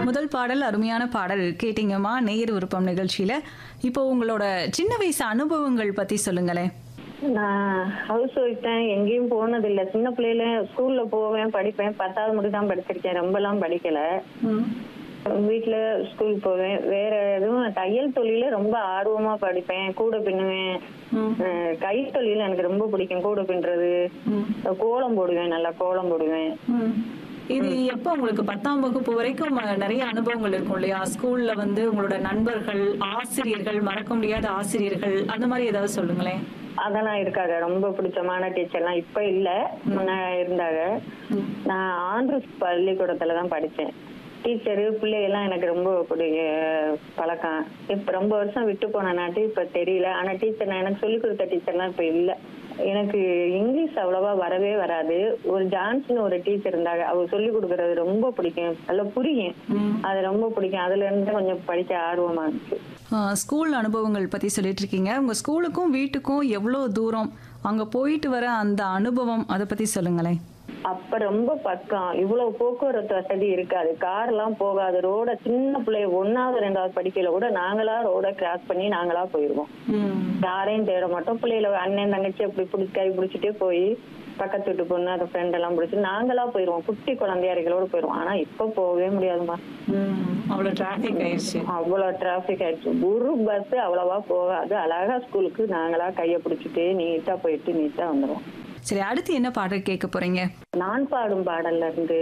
முதல் பாடல் அருமையான பாடல் கேட்டீங்கம்மா நேயர் விருப்பம் நிகழ்ச்சியில இப்போ உங்களோட சின்ன வயசு அனுபவங்கள் பத்தி சொல்லுங்களேன் நான் ஹவுஸ் ஒய்ஃப் தான் எங்கேயும் போனது இல்ல சின்ன பிள்ளையில ஸ்கூல்ல போவேன் படிப்பேன் பத்தாவது மட்டும் தான் படிச்சிருக்கேன் ரொம்பலாம் படிக்கல வீட்ல ஸ்கூல் போவேன் வேற எதுவும் தையல் தொழில ரொம்ப ஆர்வமா படிப்பேன் கூட பின்னுவேன் அஹ் கைத்தொழில் எனக்கு ரொம்ப பிடிக்கும் கூட பின்றது கோலம் போடுவேன் நல்லா கோலம் போடுவேன் இது எப்போ உங்களுக்கு பத்தாம் வகுப்பு வரைக்கும் அஹ், நிறைய அனுபவங்கள் இருக்கும் இல்லையா ஸ்கூல்ல வந்து உங்களோட நண்பர்கள் ஆசிரியர்கள் மறக்க முடியாத ஆசிரியர்கள் அந்த மாதிரி ஏதாவது சொல்லுங்களேன் அதெல்லாம் இருக்காங்க ரொம்ப பிடிச்சமான டீச்சர்லாம் இப்ப இல்ல முன்ன இருந்தாங்க நான் ஆண்ட்ரூஸ் பள்ளிக்கூடத்துல தான் படிச்சேன் டீச்சரு பிள்ளைகள்லாம் எனக்கு ரொம்ப பிடிக்க பழக்கம் இப்ப ரொம்ப வருஷம் விட்டு போன நாட்டு இப்ப தெரியல ஆனா டீச்சர் நான் எனக்கு சொல்லி கொடுத்த டீச்சர்லாம் இப்ப இல்ல எனக்கு இங்கிலீஷ் அவ்வளவா வரவே வராது ஒரு ஜான்சன் ஒரு டீச்சர் இருந்தாங்க அவங்க சொல்லி கொடுக்கறது ரொம்ப பிடிக்கும் நல்லா புரியும் அது ரொம்ப பிடிக்கும் அதுல இருந்து கொஞ்சம் படிக்க ஆர்வமா இருந்துச்சு அஹ், ஸ்கூல் அனுபவங்கள் பத்தி சொல்லிட்டு இருக்கீங்க உங்க ஸ்கூலுக்கும் வீட்டுக்கும் எவ்வளோ தூரம் அங்க போயிட்டு வர அந்த அனுபவம் அதை பத்தி சொல்லுங்களேன் அப்ப ரொம்ப பக்கம் இவ்வளவு போக்குவரத்து வசதி இருக்காது கார் எல்லாம் போகாது ரோட சின்ன பிள்ளைய ஒன்னாவது ரெண்டாவது படிக்கையில கூட நாங்களா ரோட கிராஸ் பண்ணி நாங்களா போயிருவோம் யாரையும் தேட மாட்டோம் பிள்ளைகளை அண்ணன் தங்கச்சி அப்படி பிடிச்சி கை பிடிச்சிட்டே போய் பக்கத்து வீட்டு பொண்ணு அந்த ஃப்ரெண்ட் எல்லாம் பிடிச்சி நாங்களா போயிருவோம் குட்டி குழந்தையாரிகளோட போயிருவோம் ஆனா இப்ப போகவே முடியாதுமா அவ்வளோ டிராஃபிக் ஆயிடுச்சு அவ்வளவு டிராபிக் ஆயிடுச்சு ஒரு பஸ் அவ்வளவா போகாது அழகா ஸ்கூலுக்கு நாங்களா கைய பிடிச்சிட்டு நீட்டா போயிட்டு நீட்டா வந்துருவோம் சரி அடுத்து என்ன பாடல் கேட்க போறீங்க நான் பாடும் பாடல்ல இருந்து